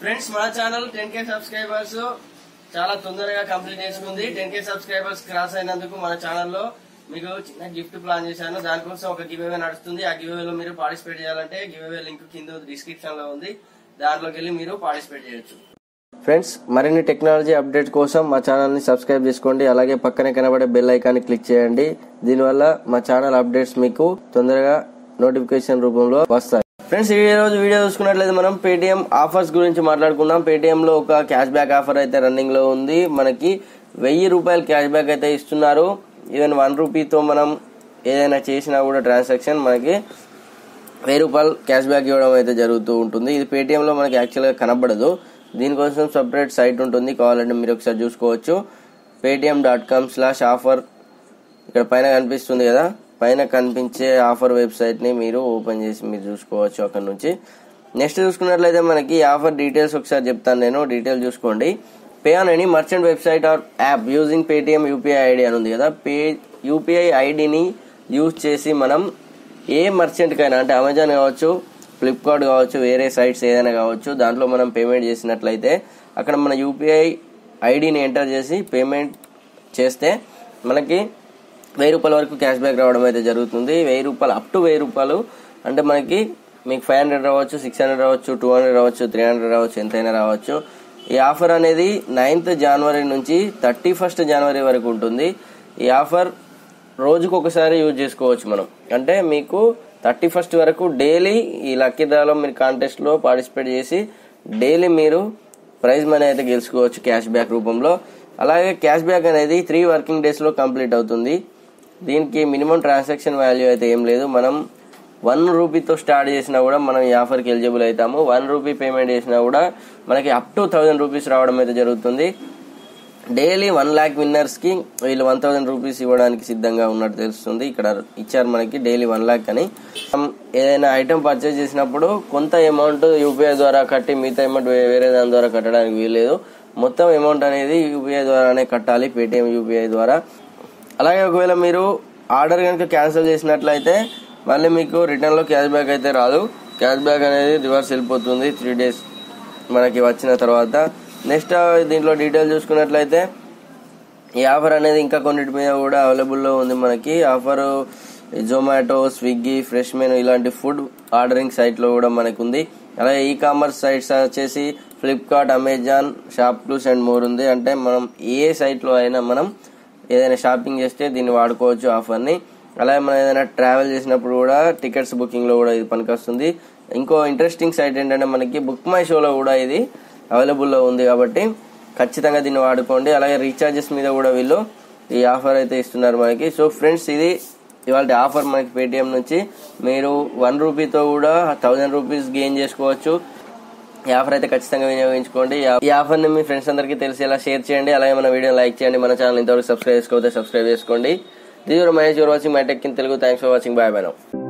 friends మన channel ten K subscribers చాలా తొందరగా కంప్లీట్ చేసుకుంది టెన్ కే సబ్స్క్రైబర్స్ క్రాస్ అయినందుకు మన ఛానల్లో మీకు చిన్న గిఫ్ట్ ప్లాన్ చేశాను దానికోసం ఒక గివ్ అవే నడుస్తుంది ఆ గివ్ లో మీరు పార్టిసిపేట్ చేయాలంటే గివ్ అవే లింక్ కింద డిస్క్రిప్షన్ లో ఉంది దాంట్లోకి వెళ్ళి మీరు పార్టిసిపేట్ చేయొచ్చు ఫ్రెండ్స్ మరిన్ని టెక్నాలజీ అప్డేట్ కోసం మా ఛానల్ ని సబ్స్క్రైబ్ చేసుకోండి అలాగే పక్కనే కనబడే బెల్ ఐకాన్ క్లిక్ చేయండి దీనివల్ల మా ఛానల్ అప్డేట్స్ మీకు తొందరగా నోటిఫికేషన్ రూపంలో వస్తాయి ఫ్రెండ్స్ ఈ రోజు వీడియో చూసుకున్నట్లయితే మనం పేటిఎం ఆఫర్స్ గురించి మాట్లాడుకుందాం పేటిఎం లో ఒక క్యాష్ బ్యాక్ ఆఫర్ అయితే రన్నింగ్ లో ఉంది మనకి వెయ్యి రూపాయలు క్యాష్ బ్యాక్ అయితే ఇస్తున్నారు ఈవెన్ వన్ రూపీతో మనం ఏదైనా చేసినా కూడా ట్రాన్సాక్షన్ మనకి వెయ్యి రూపాయలు క్యాష్ బ్యాక్ ఇవ్వడం అయితే జరుగుతూ ఉంటుంది ఇది పేటిఎంలో మనకి యాక్చువల్గా కనబడదు దీనికోసం సపరేట్ సైట్ ఉంటుంది కావాలంటే మీరు ఒకసారి చూసుకోవచ్చు Paytm dot com slash offer ఇక్కడ పైన కనిపిస్తుంది కదా పైన కనిపించే ఆఫర్ వెబ్సైట్ని మీరు ఓపెన్ చేసి మీరు చూసుకోవచ్చు అక్కడ నుంచి నెక్స్ట్ చూసుకున్నట్లయితే మనకి ఈ ఆఫర్ డీటెయిల్స్ ఒకసారి చెప్తాను నేను డీటెయిల్ చూసుకోండి pay on any merchant website or app using Paytm UPI ID అని ఉంది కదా పే యూపీఐ ఐడిని యూజ్ చేసి మనం ఏ మర్చెంట్కైనా అంటే అమెజాన్ కావచ్చు ఫ్లిప్కార్ట్ కావచ్చు వేరే సైట్స్ ఏదైనా కావచ్చు దాంట్లో మనం పేమెంట్ చేసినట్లయితే అక్కడ మన యూపీఐ ఐడిని ఎంటర్ చేసి పేమెంట్ చేస్తే మనకి వెయ్యి రూపాయల వరకు క్యాష్ బ్యాక్ రావడం అయితే జరుగుతుంది వెయ్యి రూపాయలు అప్ టు వెయ్యి రూపాయలు అంటే మనకి మీకు ఫైవ్ హండ్రెడ్ రావచ్చు సిక్స్ హండ్రెడ్ రావచ్చు టూ హండ్రెడ్ రావచ్చు త్రీ హండ్రెడ్ రావచ్చు ఎంతైనా రావచ్చు ఈ ఆఫర్ అనేది నైన్త్ జనవరి నుంచి థర్టీ ఫస్ట్ జనవరి వరకు ఉంటుంది ఈ ఆఫర్ రోజుకు ఒకసారి యూజ్ చేసుకోవచ్చు మనం అంటే మీకు థర్టీ ఫస్ట్ వరకు డైలీ ఈ లక్కీ డ్రాలో మీరు కాంటెస్ట్లో పార్టిసిపేట్ చేసి డైలీ మీరు ప్రైజ్ మనీ అయితే గెలుచుకోవచ్చు క్యాష్ బ్యాక్ రూపంలో అలాగే క్యాష్ బ్యాక్ అనేది త్రీ వర్కింగ్ డేస్లో కంప్లీట్ అవుతుంది దీనికి మినిమం ట్రాన్సాక్షన్ వాల్యూ అయితే ఏం లేదు మనం వన్ రూపీతో స్టార్ట్ చేసినా కూడా మనం ఈ ఆఫర్కి ఎలిజిబుల్ అవుతాము వన్ రూపీ పేమెంట్ చేసినా కూడా మనకి అప్ టు థౌజండ్ రూపీస్ రావడం అయితే జరుగుతుంది డైలీ వన్ ల్యాక్ విన్నర్స్ కి వీళ్ళు వన్ థౌసండ్ రూపీస్ ఇవ్వడానికి సిద్ధంగా ఉన్నట్టు తెలుస్తుంది ఇక్కడ ఇచ్చారు మనకి డైలీ వన్ ల్యాక్ అని మనం ఏదైనా ఐటమ్ పర్చేస్ చేసినప్పుడు కొంత అమౌంట్ యూపీఐ ద్వారా కట్టి మిగతా అమౌంట్ వేరే దాని ద్వారా కట్టడానికి వీల్లేదు మొత్తం అమౌంట్ అనేది యూపీఐ ద్వారానే కట్టాలి పేటిఎం యూపీఐ ద్వారా అలాగే ఒకవేళ మీరు ఆర్డర్ కనుక క్యాన్సిల్ చేసినట్లయితే మళ్ళీ మీకు రిటర్న్ లో క్యాష్ బ్యాక్ అయితే రాదు క్యాష్ బ్యాక్ అనేది రివర్స్ వెళ్ళిపోతుంది త్రీ డేస్ మనకి వచ్చిన తర్వాత నెక్స్ట్ దీంట్లో డీటెయిల్ చూసుకున్నట్లయితే ఈ ఆఫర్ అనేది ఇంకా కొన్నిటి మీద కూడా అవైలబుల్లో ఉంది మనకి offer Zomato Swiggy fresh menu ఇలాంటి ఫుడ్ ఆర్డరింగ్ సైట్లో కూడా మనకు ఉంది అలాగే ఈ కామర్స్ సైట్స్ వచ్చేసి Flipkart Amazon ShopClues and more ఉంది అంటే మనం ఏ సైట్లో అయినా మనం ఏదైనా షాపింగ్ చేస్తే దీన్ని వాడుకోవచ్చు ఆఫర్ని అలాగే మనం ఏదైనా ట్రావెల్ చేసినప్పుడు కూడా టికెట్స్ బుకింగ్లో కూడా ఇది పనికొస్తుంది ఇంకో ఇంట్రెస్టింగ్ సైట్ ఏంటంటే మనకి బుక్ మై షోలో కూడా ఇది అవైలబుల్లో ఉంది కాబట్టి ఖచ్చితంగా దీన్ని వాడుకోండి అలాగే రీఛార్జెస్ మీద కూడా వీళ్ళు ఈ ఆఫర్ అయితే ఇస్తున్నారు మనకి సో ఫ్రెండ్స్ ఇది ఇవాళ ఆఫర్ మనకి పేటిఎం నుంచి మీరు వన్ రూపీతో కూడా థౌజండ్ రూపీస్ గెయిన్ చేసుకోవచ్చు ఈ ఆఫర్ అయితే ఖచ్చితంగా వినియోగించుకోండి ఈ ఆఫర్ ని మీ ఫ్రెండ్స్ అందరికీ తెలిసేలా షేర్ చేయండి అలాగే మన వీడియో లైక్ చేయండి మన ఛానల్ ఇంతవరకు సబ్స్క్రైబ్ చేసుకోవద్దు సబ్స్క్రైబ్ చేసుకోండి దీని Mahesh you're watching my tech in Telugu thanks for watching bye bye now